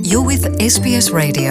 You're with SBS Radio.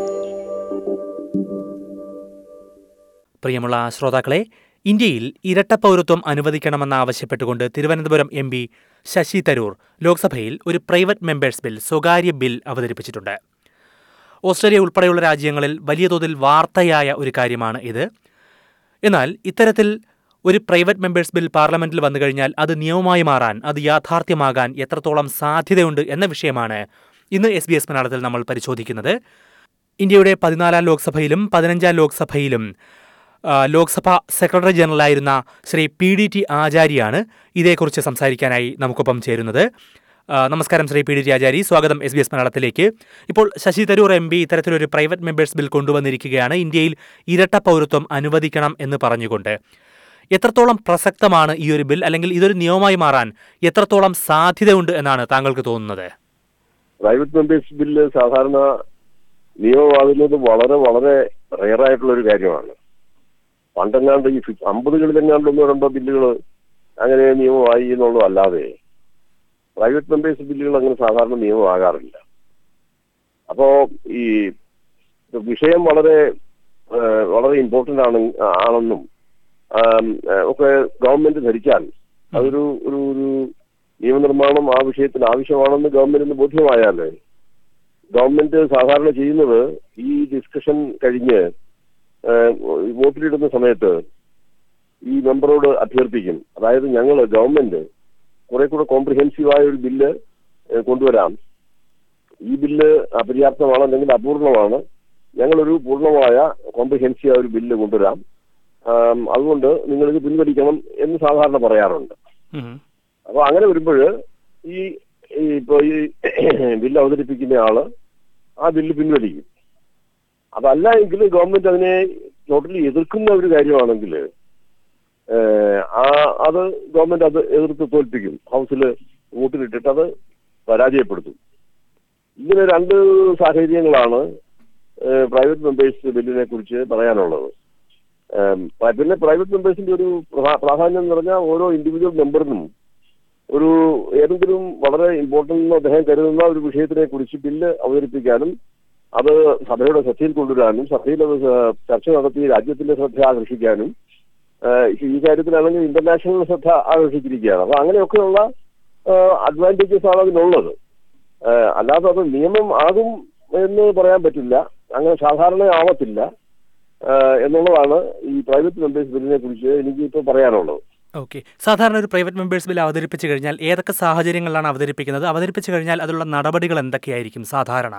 പ്രിയമുള്ള ശ്രോതാക്കളെ ഇന്ത്യയിൽ ഇരട്ട പൗരത്വം അനുവദിക്കണമെന്നാവശ്യപ്പെട്ടുകൊണ്ട് തിരുവനന്തപുരം എം പി ശശി തരൂർ ലോക്സഭയിൽ ഒരു പ്രൈവറ്റ് മെമ്പേഴ്സ് ബിൽ സ്വകാര്യ ബിൽ അവതരിപ്പിച്ചിട്ടുണ്ട് ഓസ്ട്രേലിയ ഉൾപ്പെടെയുള്ള രാജ്യങ്ങളിൽ വലിയ തോതിൽ വാർത്തയായ ഒരു കാര്യമാണ് ഇത് എന്നാൽ ഇത്തരത്തിൽ ഒരു പ്രൈവറ്റ് മെമ്പേഴ്സ് ബിൽ പാർലമെന്റിൽ വന്നു കഴിഞ്ഞാൽ അത് നിയമമായി മാറാൻ അത് യാഥാർത്ഥ്യമാകാൻ എത്രത്തോളം സാധ്യതയുണ്ട് എന്ന വിഷയമാണ് ഇന്ന് എസ് ബി എസ് മലയാളത്തിൽ നമ്മൾ പരിശോധിക്കുന്നത് ഇന്ത്യയുടെ പതിനാലാം ലോക്സഭയിലും പതിനഞ്ചാം ലോക്സഭയിലും ആ, ലോക്സഭാ സെക്രട്ടറി ജനറലായിരുന്ന ശ്രീ പി ഡി ടി ആചാര്യാണ് ഇതേക്കുറിച്ച് സംസാരിക്കാനായി നമുക്കൊപ്പം ചേരുന്നത് ആ, നമസ്കാരം Shri P D T Achari സ്വാഗതം എസ് ബി എസ് മലയാളത്തിലേക്ക് ഇപ്പോൾ ശശി തരൂർ എം പി ഇത്തരത്തിലൊരു പ്രൈവറ്റ് മെമ്പേഴ്സ് ബിൽ കൊണ്ടുവന്നിരിക്കുകയാണ് ഇന്ത്യയിൽ ഇരട്ട പൗരത്വം അനുവദിക്കണം എന്ന് പറഞ്ഞുകൊണ്ട് എത്രത്തോളം പ്രസക്തമാണ് ഈ ഒരു ബിൽ അല്ലെങ്കിൽ ഇതൊരു നിയമമായി മാറാൻ എത്രത്തോളം സാധ്യതയുണ്ട് എന്നാണ് താങ്കൾക്ക് തോന്നുന്നത് പ്രൈവറ്റ് മെമ്പേഴ്സ് ബില്ല് സാധാരണ നിയമമാകുന്നത് വളരെ വളരെ റെയറായിട്ടുള്ള ഒരു കാര്യമാണ് പണ്ടെങ്ങാണ്ട് ഈ ഫി- അമ്പതുകളിലെങ്ങാണ്ട് ഒന്നോ രണ്ടോ ബില്ലുകൾ അങ്ങനെ നിയമമായി എന്നുള്ളൂ അല്ലാതെ പ്രൈവറ്റ് മെമ്പേഴ്സ് ബില്ലുകൾ അങ്ങനെ സാധാരണ നിയമമാകാറില്ല അപ്പോ ഈ വിഷയം വളരെ ആ, വളരെ ഇമ്പോർട്ടന്റ് ആണ് ആണെന്നും ആം, ആ, ഒക്കെ ഗവൺമെന്റ് ധരിച്ചാൽ അതൊരു ഒരു ഒരു നിയമനിർമ്മാണം ആ വിഷയത്തിന് ആവശ്യമാണെന്ന് ഗവൺമെന്റിന് ബോധ്യമായാലേ ഗവൺമെന്റ് സാധാരണ ചെയ്യുന്നത് ഈ ഡിസ്കഷൻ കഴിഞ്ഞ് ഏഹ്, വോട്ടിലിടുന്ന സമയത്ത് ഈ മെമ്പറോട് അഭ്യർത്ഥിക്കും അതായത് ഞങ്ങൾ ഗവൺമെന്റ് കുറെ കൂടെ കോംപ്രിഹെൻസീവായ ഒരു ബില്ല് ഏഹ്, കൊണ്ടുവരാം ഈ ബില്ല് അപര്യാപ്തമാണ് അല്ലെങ്കിൽ അപൂർണമാണ് ഞങ്ങളൊരു പൂർണ്ണമായ കോംപ്രിഹെൻസീവ് ഒരു ബില്ല് കൊണ്ടുവരാം ആം, അതുകൊണ്ട് നിങ്ങളിത് പിൻവലിക്കണം എന്ന് സാധാരണ പറയാറുണ്ട് ഉം. അപ്പൊ അങ്ങനെ വരുമ്പോൾ ഈ ഈ ഇപ്പൊ ഈ ബില്ല് അവതരിപ്പിക്കുന്ന ആള് ആ ബില്ല് പിൻവലിക്കും അതല്ല എങ്കിൽ ഗവൺമെന്റ് അതിനെ ടോട്ടലി എതിർക്കുന്ന ഒരു കാര്യമാണെങ്കിൽ ആ അത് ഗവൺമെന്റ് അത് എതിർത്ത് തോൽപ്പിക്കും ഹൗസിൽ വോട്ടിലിട്ടിട്ട് അത് പരാജയപ്പെടുത്തും ഇങ്ങനെ രണ്ട് സാഹചര്യങ്ങളാണ് പ്രൈവറ്റ് മെമ്പേഴ്സ് ബില്ലിനെ കുറിച്ച് പറയാനുള്ളത് ഏം, പിന്നെ പ്രൈവറ്റ് മെമ്പേഴ്സിന്റെ ഒരു പ്രധാ- പ്രാധാന്യം എന്ന് പറഞ്ഞാൽ ഓരോ ഇൻഡിവിജ്വൽ മെമ്പറിനും ഒരു ഏതെങ്കിലും വളരെ ഇമ്പോർട്ടന്റ് എന്ന് അദ്ദേഹം കരുതുന്ന ഒരു വിഷയത്തിനെ കുറിച്ച് ബില്ല് അവതരിപ്പിക്കാനും അത് സഭയുടെ ശ്രദ്ധയിൽ കൊണ്ടുവരാനും സഭയിൽ അത് സ- ചർച്ച നടത്തി രാജ്യത്തിന്റെ ശ്രദ്ധ ആകർഷിക്കാനും ഏഹ്, ഈ കാര്യത്തിലാണെങ്കിൽ ഇന്റർനാഷണൽ ശ്രദ്ധ ആകർഷിച്ചിരിക്കുകയാണ് അപ്പൊ അങ്ങനെയൊക്കെയുള്ള അഡ്വാൻറ്റേജസ് ആണ് അതിനുള്ളത് ഏഹ്, അല്ലാതെ അത് നിയമം ആകും എന്ന് പറയാൻ പറ്റില്ല അങ്ങനെ സാധാരണ ആവത്തില്ല ഏഹ്, എന്നുള്ളതാണ് ഈ പ്രൈവറ്റ് മെമ്പേഴ്സ് ബില്ലിനെ കുറിച്ച് എനിക്ക് ഇപ്പോൾ പറയാനുള്ളത് ഓക്കെ സാധാരണ ഒരു പ്രൈവറ്റ് മെമ്പേഴ്സ് ബിൽ അവതരിപ്പിച്ചു കഴിഞ്ഞാൽ ഏതൊക്കെ സാഹചര്യങ്ങളിലാണ് അവതരിപ്പിക്കുന്നത് അവതരിപ്പിച്ചു കഴിഞ്ഞാൽ അതിലുള്ള നടപടികൾ എന്തൊക്കെയായിരിക്കും സാധാരണ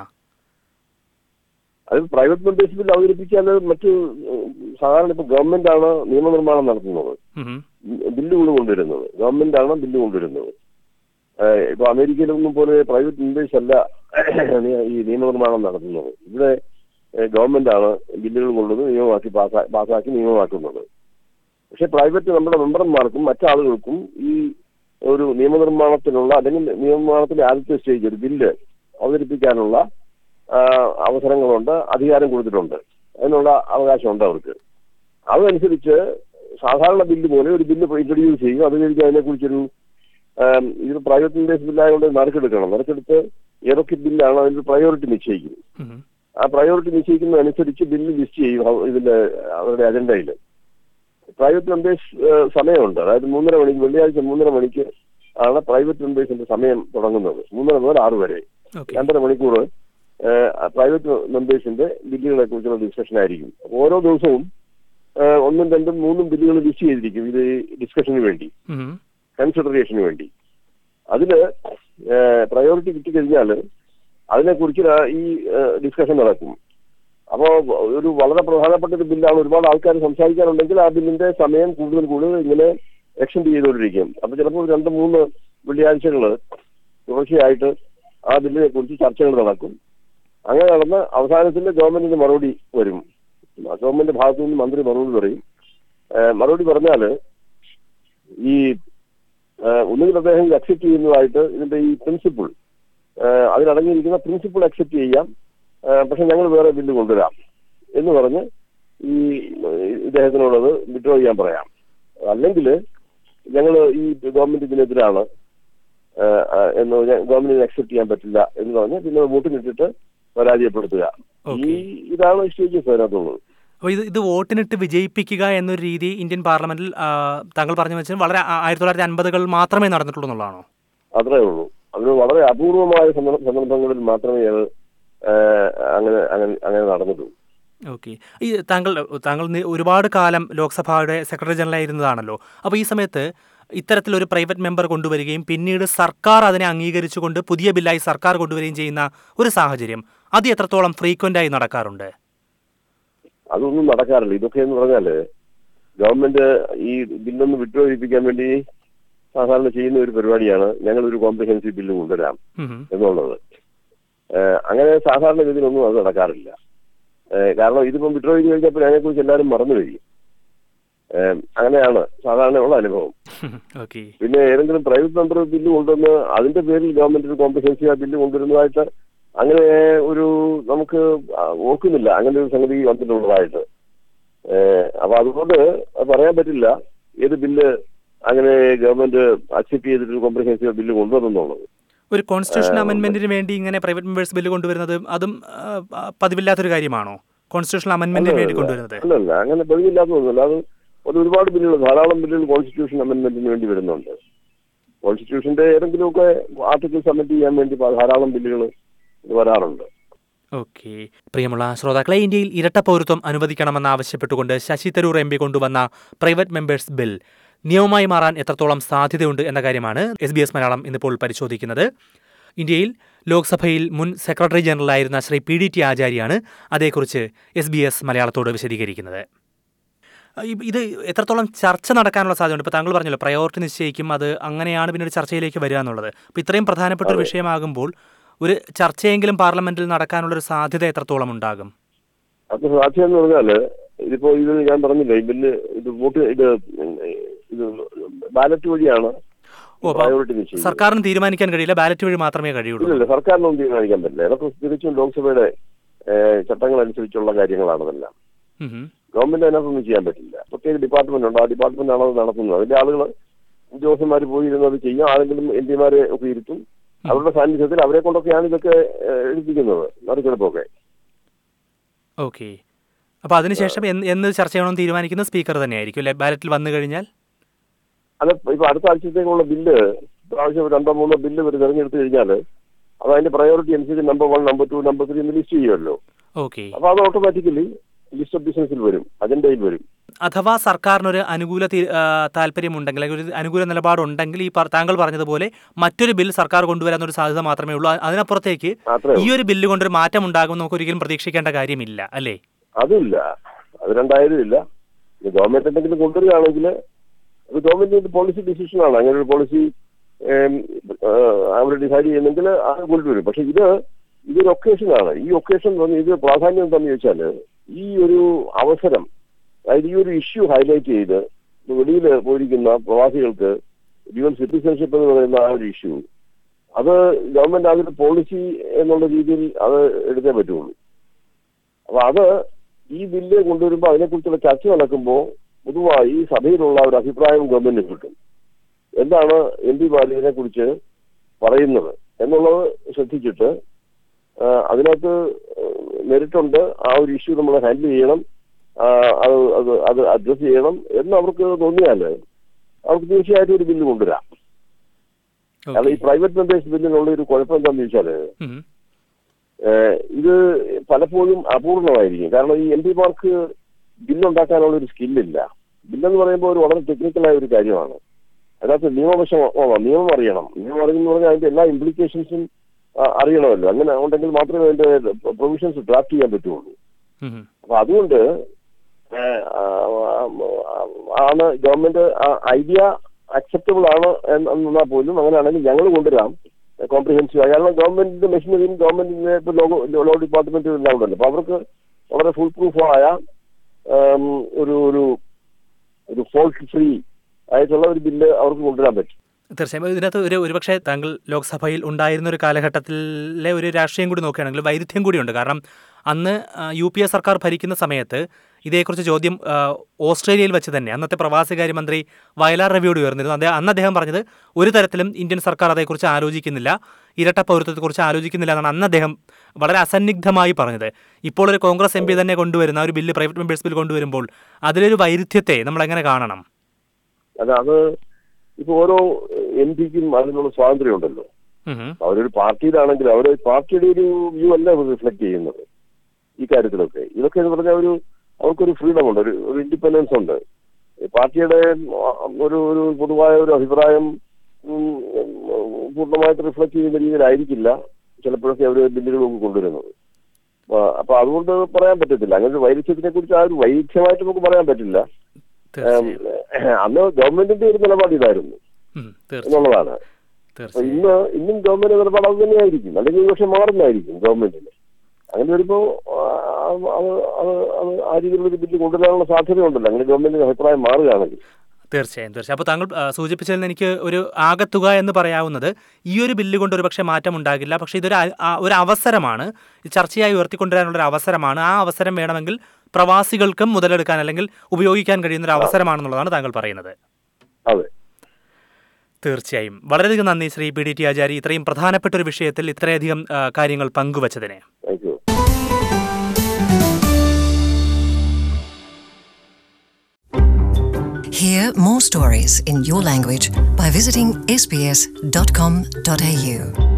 അത് പ്രൈവറ്റ് മെമ്പേഴ്സ് ബിൽ അവതരിപ്പിക്കാൻ മറ്റ് ഉം, സാധാരണ ഇപ്പൊ ഗവൺമെന്റ് ആണ് നിയമനിർമ്മാണം നടത്തുന്നത് ഉം. ബില്ലുകൾ കൊണ്ടുവരുന്നത് ഗവൺമെന്റ് ആണ് ബില്ല് കൊണ്ടുവരുന്നത് ഏഹ് ഇപ്പൊ അമേരിക്കയിലൊന്നും പോലെ പ്രൈവറ്റ് മെമ്പേഴ്സ് അല്ല ഈ നിയമനിർമ്മാണം നടത്തുന്നത് ഇവിടെ ഗവൺമെന്റ് ആണ് ബില്ലുകൾ കൊണ്ടുവന്ന് നിയമമാക്കി പാസാ- പാസാക്കി നിയമമാക്കുന്നത് പക്ഷെ പ്രൈവറ്റ് നമ്മുടെ മെമ്പർമാർക്കും മറ്റാളുകൾക്കും ഈ ഒരു നിയമനിർമ്മാണത്തിനുള്ള അല്ലെങ്കിൽ നിയമനിർമ്മാണത്തിന്റെ ആദ്യത്തെ സ്റ്റേജ് ഒരു ബില്ല് അവതരിപ്പിക്കാനുള്ള ആ, അവസരങ്ങളുണ്ട് അധികാരം കൊടുത്തിട്ടുണ്ട് അതിനുള്ള അവകാശമുണ്ട് അവർക്ക് അതനുസരിച്ച് സാധാരണ ബില്ല് പോലെ ഒരു ബില്ല് ഇൻട്രൊഡ്യൂസ് ചെയ്യും അത് കഴിഞ്ഞ് അതിനെക്കുറിച്ചൊരു ആം, ഇത് പ്രൈവറ്റ് മെമ്പേഴ്സ് ബില്ലായതുകൊണ്ട് നറുക്കെടുക്കണം നറുക്കെടുത്ത് ഏതൊക്കെ ബില്ലാണ് അതിന്റെ പ്രയോറിറ്റി നിശ്ചയിക്കും ഉം. ആ പ്രയോറിറ്റി നിശ്ചയിക്കുന്നതനുസരിച്ച് ബില്ല് ലിസ്റ്റ് ചെയ്യും ഹൗ- ഇതിന്റെ അവരുടെ അജണ്ടയിൽ പ്രൈവറ്റ് മെമ്പേഴ്സ് സമയമുണ്ട് അതായത് മൂന്നര മണിക്ക് വെള്ളിയാഴ്ച മൂന്നര മണിക്ക് ആണ് പ്രൈവറ്റ് മെമ്പേഴ്സിന്റെ സമയം തുടങ്ങുന്നത് മൂന്നര മുതൽ ആറ് വരെ ഓക്കെ രണ്ടര മണിക്കൂർ പ്രൈവറ്റ് മെമ്പേഴ്സിന്റെ ബില്ലുകളെ കുറിച്ചുള്ള ഡിസ്കഷൻ ആയിരിക്കും അപ്പൊ ഓരോ ദിവസവും ഏഹ്, ഒന്നും രണ്ടും മൂന്നും ബില്ലുകൾ ലിസ്റ്റ് ചെയ്തിരിക്കും ഇത് ഡിസ്കഷന് വേണ്ടി ഉം. കൺസിഡറേഷന് വേണ്ടി അതില് പ്രയോറിറ്റി കിട്ടിക്കഴിഞ്ഞാൽ അതിനെക്കുറിച്ച് ആ ഈ ഡിസ്കഷൻ നടക്കും അപ്പോ ഒരു വളരെ പ്രധാനപ്പെട്ട ഒരു ബില്ലാണ് ഒരുപാട് ആൾക്കാർ സംസാരിക്കാനുണ്ടെങ്കിൽ ആ ബില്ലിന്റെ സമയം കൂടുതൽ കൂടുതൽ ഇങ്ങനെ എക്സ്റ്റെൻഡ് ചെയ്തുകൊണ്ടിരിക്കും അപ്പൊ ചിലപ്പോൾ രണ്ട് മൂന്ന് വെള്ളിയാഴ്ചകൾ തുടർച്ചയായിട്ട് ആ ബില്ലിനെ കുറിച്ച് ചർച്ചകൾ നടക്കും അങ്ങനെ നടന്ന് അവസാനത്തിൽ ഗവൺമെന്റിന് മറുപടി വരും ഗവൺമെന്റ് ഭാഗത്തു നിന്ന് മന്ത്രി മറുപടി പറയും ഏഹ് മറുപടി പറഞ്ഞാല് ഈ ഏഹ് ഒന്നുകിൽ അദ്ദേഹം അക്സെപ്റ്റ് ചെയ്യുന്നതായിട്ട് ഇതിന്റെ ഈ പ്രിൻസിപ്പിൾ അതിലടങ്ങിയിരിക്കുന്ന പ്രിൻസിപ്പിൾ അക്സെപ്റ്റ് ചെയ്യാം ഏഹ് പക്ഷെ ഞങ്ങൾ വേറെ ബില്ല് കൊണ്ടുവരാം എന്ന് പറഞ്ഞ് ഈ ഇദ്ദേഹത്തിനുള്ളത് വിഡ്രോ ചെയ്യാൻ പറയാം അല്ലെങ്കിൽ ഞങ്ങൾ ഈ ഗവൺമെന്റ് ഇതിനെതിരാണ് ആ, ആ, എന്ന് പറഞ്ഞാൽ ഗവൺമെന്റിന് അക്സെപ്റ്റ് ചെയ്യാൻ പറ്റില്ല എന്ന് പറഞ്ഞ് പിന്നെ വോട്ടിനിട്ടിട്ട് പരാജയപ്പെടുത്തുക ഈ ഇതാണ് സ്റ്റേജസ് അതിനകത്തുള്ളത് അപ്പോൾ ഇത് ഇത് വോട്ടിനിട്ട് വിജയിപ്പിക്കുക എന്നൊരു രീതി ഇന്ത്യൻ പാർലമെന്റിൽ ആ, താങ്കൾ പറഞ്ഞു വെച്ചാൽ വളരെ ആ- ആയിരത്തി തൊള്ളായിരത്തി അൻപതുകൾ മാത്രമേ നടന്നിട്ടുള്ളൂ എന്നുള്ളതാണോ അത്രേ ഉള്ളൂ അതിന് വളരെ അപൂർവമായ സന്ദർഭ- സന്ദർഭങ്ങളിൽ മാത്രമേ അത് ആ, അങ്ങനെ അങ്ങനെ അങ്ങനെ നടന്നിട്ടുള്ളൂ ഓക്കെ ഈ താങ്കൾ താങ്കൾ നി- ഒരുപാട് കാലം ലോക്സഭയുടെ സെക്രട്ടറി ജനറൽ ആയിരുന്നതാണല്ലോ അപ്പോൾ ഈ സമയത്ത് ഇത്തരത്തിലൊരു പ്രൈവറ്റ് മെമ്പർ കൊണ്ടുവരികയും പിന്നീട് സർക്കാർ അതിനെ അംഗീകരിച്ചുകൊണ്ട് പുതിയ ബില്ലായി സർക്കാർ കൊണ്ടുവരികയും ചെയ്യുന്ന ഒരു സാഹചര്യം അത് എത്രത്തോളം ഫ്രീക്വൻ്റ് ആയി നടക്കാറുണ്ട് അതൊന്നും നടക്കാറില്ല ഇതൊക്കെ എന്ന് പറഞ്ഞാല് ഗവൺമെന്റ് ഈ ബില്ലൊന്ന് വിട്ടുവഴിപ്പിക്കാൻ വേണ്ടി സാധാരണ ചെയ്യുന്ന ഒരു പരിപാടിയാണ് ഞങ്ങൾ ഒരു കോംപ്രിഹെൻസീവ് ബില്ല് കൊണ്ടുവരാം ഉം ഉം. എന്നുള്ളത് ഏഹ് അങ്ങനെ സാധാരണ ഗതിയിലൊന്നും അത് നടക്കാറില്ല ഏഹ് കാരണം ഇതിപ്പം വിഡ്രോ ചെയ്ത് കഴിഞ്ഞപ്പോൾ അതിനെക്കുറിച്ച് എല്ലാവരും മറന്നു കഴിയും ഏഹ് അങ്ങനെയാണ് സാധാരണയുള്ള അനുഭവം ഓക്കെ പിന്നെ ഏതെങ്കിലും പ്രൈവറ്റ് മെമ്പർ ബില്ല് കൊണ്ടുവന്ന് അതിന്റെ പേരിൽ ഗവൺമെന്റ് ഒരു കോംപ്രിഹെൻസീവ് ആ ബില്ല് കൊണ്ടുവരുന്നതായിട്ട് അങ്ങനെ ഒരു നമുക്ക് ആ, ഓർക്കുന്നില്ല അങ്ങനെ ഒരു സംഗതി വന്നിട്ടുള്ളതായിട്ട് ഏഹ് അപ്പൊ അതുകൊണ്ട് അത് പറയാൻ പറ്റില്ല ഏത് ബില്ല് അങ്ങനെ ഗവൺമെന്റ് അക്സെപ്റ്റ് ചെയ്തിട്ട് കോംപ്രിഹെൻസീവ് ബില്ല് കൊണ്ടുവന്നെന്നുള്ളത് ഒരു കോൺസ്റ്റിറ്റ്യൂഷൻ അമെൻമെന്റിന് വേണ്ടി ഇങ്ങനെ പ്രൈവറ്റ് മെമ്പേഴ്സ് ബില്ല് കൊണ്ടുവരുന്നത് അതും ആ, ആ, പതിവില്ലാത്തൊരു കാര്യമാണോ കോൺസ്റ്റിറ്റ്യൂഷൻ അമെൻമെന്റിന് വേണ്ടി കൊണ്ടുവരുന്നത് അല്ലല്ല അങ്ങനെ പതിവില്ലാത്തതൊന്നുമല്ല അത് അത് ഒരുപാട് ബില്ലുകൾ ധാരാളം ബില്ലുകൾ കോൺസ്റ്റിറ്റ്യൂഷൻ അമെന്റ്മെന്റിന് വേണ്ടി വരുന്നുണ്ട് കോൺസ്റ്റിറ്റ്യൂഷന്റെ ഏതെങ്കിലുമൊക്കെ ആർട്ടിക്കിൾസ് അമെന്റ് ചെയ്യാൻ വേണ്ടി ധാരാളം ബില്ലുകൾ വരാറുണ്ട് ഓക്കെ പ്രിയമുള്ള ശ്രോതാക്കളെ ഇന്ത്യയിൽ ഇരട്ട പൗരത്വം അനുവദിക്കണമെന്ന് ആവശ്യപ്പെട്ടുകൊണ്ട് ശശി തരൂർ എം പി കൊണ്ടുവന്ന പ്രൈവറ്റ് മെമ്പേഴ്സ് ബിൽ നിയമമായി മാറാൻ എത്രത്തോളം സാധ്യതയുണ്ട് എന്ന കാര്യമാണ് എസ് ബി എസ് മലയാളം ഇന്നിപ്പോൾ പരിശോധിക്കുന്നത് ഇന്ത്യയിൽ ലോക്സഭയിൽ മുൻ സെക്രട്ടറി ജനറലായിരുന്ന ശ്രീ പി ഡി ടി ആചാര്യാണ് അതേക്കുറിച്ച് എസ് ബി എസ് മലയാളത്തോട് വിശദീകരിക്കുന്നത് ഇ- ഇത് എത്രത്തോളം ചർച്ച നടക്കാനുള്ള സാധ്യതയുണ്ട് ഇപ്പോൾ താങ്കൾ പറഞ്ഞല്ലോ പ്രയോറിറ്റി നിശ്ചയിക്കും അത് അങ്ങനെയാണ് പിന്നെ ഒരു ചർച്ചയിലേക്ക് വരിക എന്നുള്ളത് അപ്പോൾ ഇത്രയും പ്രധാനപ്പെട്ട ഒരു വിഷയമാകുമ്പോൾ ഒരു ചർച്ചയെങ്കിലും പാർലമെന്റിൽ നടക്കാനുള്ള ഒരു സാധ്യത എത്രത്തോളം ഉണ്ടാകും അപ്പൊ സാധ്യത എന്ന് പറഞ്ഞാല് ഇതിപ്പോ ഇത് ഞാൻ പറഞ്ഞില്ലേ ഈ ബില്ല് ഇത് വോട്ട് ഇത് ഇത് ബാലറ്റ് വഴിയാണ് ഓ, അപ്പൊ പ്രയോറിറ്റി നിശ്ചയിക്കുന്നത് സർക്കാരിന് തീരുമാനിക്കാൻ കഴിയില്ല ബാലറ്റ് വഴി മാത്രമേ കഴിയുള്ളൂ ഇല്ലല്ല സർക്കാരിനൊന്നും തീരുമാനിക്കാൻ പറ്റില്ല ഇതൊക്കെ തികച്ചും ലോക്സഭയുടെ ഏഹ്, ചട്ടങ്ങൾ അനുസരിച്ചുള്ള കാര്യങ്ങളാണ് ഇതെല്ലാം ഉം ഉം. ഗവൺമെന്റ് അതിനകത്തൊന്നും ചെയ്യാൻ പറ്റില്ല പ്രത്യേക ഡിപ്പാർട്ട്മെന്റ് ഉണ്ട് ആ ഡിപ്പാർട്ട്മെന്റ് ആണ് അത് നടത്തുന്നത് അതിന്റെ ആളുകൾ ഉദ്യോഗസ്ഥന്മാർ പോയി ഇരുന്ന് അത് ചെയ്യും ആരെങ്കിലും എം പിമാരെ ഒക്കെ ഇരുത്തും അവരുടെ സാന്നിധ്യത്തിൽ അവരെ കൊണ്ടൊക്കെയാണ് ഇതൊക്കെ ഏഹ്, എടുപ്പിക്കുന്നത് നറുക്കെടുപ്പൊക്കെ ഓക്കെ അപ്പോൾ അതിനുശേഷം എന്ന് എന്ന് ചർച്ച ചെയ്യണമെന്ന് തീരുമാനിക്കുന്നത് സ്പീക്കർ തന്നെയായിരിക്കും അല്ലെ ബാലറ്റിൽ വന്നു കഴിഞ്ഞാൽ അത് ഇപ്പൊ അടുത്ത ആഴ്ചത്തേക്കുള്ള ബില്ല് പ്രാവശ്യം രണ്ടോ മൂന്നോ ബില്ല് ഇവർ തെരഞ്ഞെടുത്ത് കഴിഞ്ഞാൽ അത് അതിന്റെ പ്രയോറിറ്റി അനുസരിച്ച് number one number two number three എന്ന് ലിസ്റ്റ് ചെയ്യുമല്ലോ ഓക്കെ അപ്പൊ അത് ഓട്ടോമാറ്റിക്കലി ലിസ്റ്റ് ഓഫ് ബിസിനസിൽ വരും അജണ്ടയിൽ വരും അഥവാ സർക്കാരിനൊരു അനുകൂല തീ- ആ, താല്പര്യമുണ്ടെങ്കിൽ അല്ലെങ്കിൽ ഒരു അനുകൂല നിലപാടുണ്ടെങ്കിൽ ഈ പ- താങ്കൾ പറഞ്ഞതുപോലെ മറ്റൊരു ബിൽ സർക്കാർ കൊണ്ടുവരാനൊരു സാധ്യത മാത്രമേ ഉള്ളൂ അ- അതിനപ്പുറത്തേക്ക് അത്രേ ഈ ഒരു ബില്ല് കൊണ്ടൊരു മാറ്റം ഉണ്ടാകും നമുക്ക് ഒരിക്കലും പ്രതീക്ഷിക്കേണ്ട കാര്യമില്ല അല്ലേ അതില്ല അത് രണ്ടായിരം ഇല്ല ഇത് ഗവൺമെന്റ് എന്തെങ്കിലും കൊണ്ടുവരികയാണെങ്കിൽ അത് ഗവൺമെന്റിന്റെ പോളിസി ഡിസിഷനാണ് അങ്ങനെ ഒരു പോളിസി അവർ ഡിസൈഡ് ചെയ്യുന്നെങ്കിൽ അത് കൊണ്ടുവരും പക്ഷെ ഇത് ഇതൊരു ഒക്കേഷനാണ് ഈ ഒക്കേഷൻ എന്ന് പറഞ്ഞാൽ ഇത് പ്രാധാന്യം എന്താണെന്ന് ചോദിച്ചാൽ ഈ ഒരു അവസരം അതായത് ഈ ഒരു ഇഷ്യൂ ഹൈലൈറ്റ് ചെയ്ത് വെളിയിൽ പോയിരിക്കുന്ന പ്രവാസികൾക്ക് ഡ്യുവൽ സിറ്റിസൺഷിപ്പ് എന്ന് പറയുന്ന ആ ഒരു ഇഷ്യൂ അത് ഗവൺമെന്റ് അതിന്റെ പോളിസി എന്നുള്ള രീതിയിൽ അത് എടുത്തേ പറ്റുള്ളൂ അപ്പൊ അത് ഈ ബില്ല് കൊണ്ടുവരുമ്പോൾ അതിനെക്കുറിച്ചുള്ള ചർച്ച നടക്കുമ്പോൾ പൊതുവായി സഭയിലുള്ള ഒരു അഭിപ്രായം ഗവൺമെന്റിന് കിട്ടും എന്താണ് എം പി ബാലിനെ കുറിച്ച് പറയുന്നത് എന്നുള്ളത് ശ്രദ്ധിച്ചിട്ട് ആ, അതിനകത്ത് മെറിറ്റ് ഉണ്ട് ആ ഒരു ഇഷ്യൂ നമ്മൾ ഹാൻഡിൽ ചെയ്യണം ആ, അത് അത് അത് അഡ്രസ് ചെയ്യണം എന്ന് അവർക്ക് തോന്നിയാൽ അവർക്ക് തീർച്ചയായിട്ടും ഒരു ബില്ല് കൊണ്ടുവരാം കാരണം ഈ പ്രൈവറ്റ് മെമ്പേഴ്സ് ബില്ലിനുള്ള ഒരു കുഴപ്പം എന്താണെന്ന് ചോദിച്ചാല് ഉം. ഏഹ് ഇത് പലപ്പോഴും അപൂർണമായിരിക്കും കാരണം ഈ എം പിമാർക്ക് ബില്ലുണ്ടാക്കാനുള്ള ഒരു സ്കില്ലില്ല ബില്ലെന്ന് പറയുമ്പോൾ ഒരു വളരെ ടെക്നിക്കലായ ഒരു കാര്യമാണ് അതിനകത്ത് നിയമവശം ഓ, നിയമം അറിയണം നിയമം അറിയുന്ന പറഞ്ഞാൽ അതിന്റെ എല്ലാ ഇംപ്ലിക്കേഷൻസും അറിയണമല്ലോ അങ്ങനെ ഉണ്ടെങ്കിൽ മാത്രമേ അതിന്റെ പ്രൊവിഷൻസ് ഡ്രാഫ്റ്റ് ചെയ്യാൻ പറ്റുള്ളൂ ഉം. അപ്പൊ അതുകൊണ്ട് ഏഹ്, ആ, ആ, ആണ് ഗവൺമെന്റ് ഐഡിയ അക്സെപ്റ്റബിൾ ആണ് എന്നാൽ പോലും അങ്ങനെയാണെങ്കിൽ ഞങ്ങൾ കൊണ്ടുവരാം കോംപ്രിഹെൻസീവ് കാരണം ഗവൺമെന്റിന്റെ മെഷീനറിയും ഗവൺമെന്റിന്റെ ഇപ്പൊ ലോ ലോ ഡിപ്പാർട്ട്മെന്റും എല്ലാം ഉണ്ടല്ലോ അപ്പൊ അവർക്ക് വളരെ ഫുൾ പ്രൂഫായ ഒരു ഒരു ഒരു ഫോൾട്ട് ഫ്രീ ആയിട്ടുള്ള ഒരു ബില്ല് അവർക്ക് കൊണ്ടുവരാൻ പറ്റും തീർച്ചയായും ഇതിനകത്ത് ഒരു ഒരുപക്ഷെ താങ്കൾ ലോക്സഭയിൽ ഉണ്ടായിരുന്ന ഒരു കാലഘട്ടത്തിലെ ഒരു രാഷ്ട്രീയം കൂടി നോക്കുകയാണെങ്കിൽ വൈരുദ്ധ്യം കൂടിയുണ്ട് കാരണം അന്ന് ആ, യു പി എ സർക്കാർ ഭരിക്കുന്ന സമയത്ത് ഇതേക്കുറിച്ച് ചോദ്യം ആ, ഓസ്ട്രേലിയയിൽ വെച്ച് തന്നെ അന്നത്തെ പ്രവാസികാര്യ മന്ത്രി വയലാർ രവിയോട് ഉയർന്നിരുന്നു അദ്ദേഹം അന്ന് അദ്ദേഹം പറഞ്ഞത് ഒരു തരത്തിലും ഇന്ത്യൻ സർക്കാർ അതേക്കുറിച്ച് ആലോചിക്കുന്നില്ല ഇരട്ട പൗരത്വത്തെക്കുറിച്ച് ആലോചിക്കുന്നില്ല എന്നാണ് അന്ന് അദ്ദേഹം വളരെ അസന്നിഗ്ധമായി പറഞ്ഞത് ഇപ്പോൾ ഒരു കോൺഗ്രസ് എം പി തന്നെ കൊണ്ടുവരുന്ന ഒരു ബില്ല് പ്രൈവറ്റ് മെമ്പേഴ്സ് ബിൽ കൊണ്ടുവരുമ്പോൾ അതിലൊരു വൈരുദ്ധ്യത്തെ നമ്മൾ എങ്ങനെ കാണണം അത് അത് ഇപ്പൊ ഓരോ എം പിക്കും അതിനുള്ള സ്വാതന്ത്ര്യം ഉണ്ടല്ലോ ഉം ഉം. അവരൊരു പാർട്ടിയിലാണെങ്കിൽ അവർ പാർട്ടിയുടെ ഒരു വ്യൂ അല്ല റിഫ്ലക്ട് ചെയ്യുന്നത് ഈ കാര്യത്തിലൊക്കെ ഇതൊക്കെ എന്ന് പറഞ്ഞാൽ ഒരു അവർക്കൊരു ഫ്രീഡം ഉണ്ട് ഒരു ഒരു ഇൻഡിപെൻഡൻസ് ഉണ്ട് ഈ പാർട്ടിയുടെ ആ, ഒരു ഒരു പൊതുവായ ഒരു അഭിപ്രായം ഉം, ഉം, പൂർണ്ണമായിട്ട് റിഫ്ലക്ട് ചെയ്യുന്ന രീതിയിലായിരിക്കില്ല ചിലപ്പോഴൊക്കെ അവർ ബില്ലുകളൊക്കെ കൊണ്ടുവരുന്നത് ആ, അപ്പൊ അതുകൊണ്ട് പറയാൻ പറ്റത്തില്ല അങ്ങനെ ഒരു വൈരുദ്ധ്യത്തിനെ കുറിച്ച് ആ ഒരു വൈരുദ്ധ്യമായിട്ട് നമുക്ക് പറയാൻ പറ്റില്ല ഉം, തീർച്ചയായും അന്ന് ഗവൺമെന്റിന്റെ ഒരു നിലപാട് ഇതായിരുന്നു ഉം, തീർച്ചയായും എന്നുള്ളതാണ് അപ്പൊ തീർച്ചയായും ഇന്ന് ഇന്നും ഗവൺമെന്റ് നിലപാട് അത് തന്നെയായിരിക്കും അല്ലെങ്കിൽ പക്ഷെ മാറുന്നതായിരിക്കും ഗവൺമെന്റിന് അങ്ങനെ വരുമ്പോ ആ, അത് അത് അത് ആ രീതിയിലുള്ള ഒരു ബില്ല് കൊണ്ടുവരാനുള്ള സാധ്യതയുണ്ടല്ലോ അങ്ങനെ ഗവൺമെന്റിന്റെ അഭിപ്രായം മാറുകയാണെങ്കിൽ തീർച്ചയായും തീർച്ചയായും അപ്പോൾ താങ്കൾ ആ, സൂചിപ്പിച്ചതിൽ നിന്ന് എനിക്ക് ഒരു ആകത്തുക എന്ന് പറയാവുന്നത് ഈ ഒരു ബില്ല് കൊണ്ട് ഒരു പക്ഷേ മാറ്റം ഉണ്ടാകില്ല പക്ഷേ ഇതൊരു അ- ആ- ഒരു അവസരമാണ് ഇത് ചർച്ചയായി ഉയർത്തിക്കൊണ്ടുവരാനുള്ള ഒരു അവസരമാണ് ആ അവസരം വേണമെങ്കിൽ പ്രവാസികൾക്കും മുതലെടുക്കാൻ അല്ലെങ്കിൽ ഉപയോഗിക്കാൻ കഴിയുന്ന ഒരു അവസരമാണെന്നുള്ളതാണ് താങ്കൾ പറയുന്നത് അതെ തീർച്ചയായും വളരെയധികം നന്ദി Shri P D T Achari ഇത്രയും പ്രധാനപ്പെട്ട ഒരു വിഷയത്തിൽ ഇത്രയധികം ആ, കാര്യങ്ങൾ പങ്കുവച്ചതിന് thank you Hear more stories in your language by visiting sbs.com.au.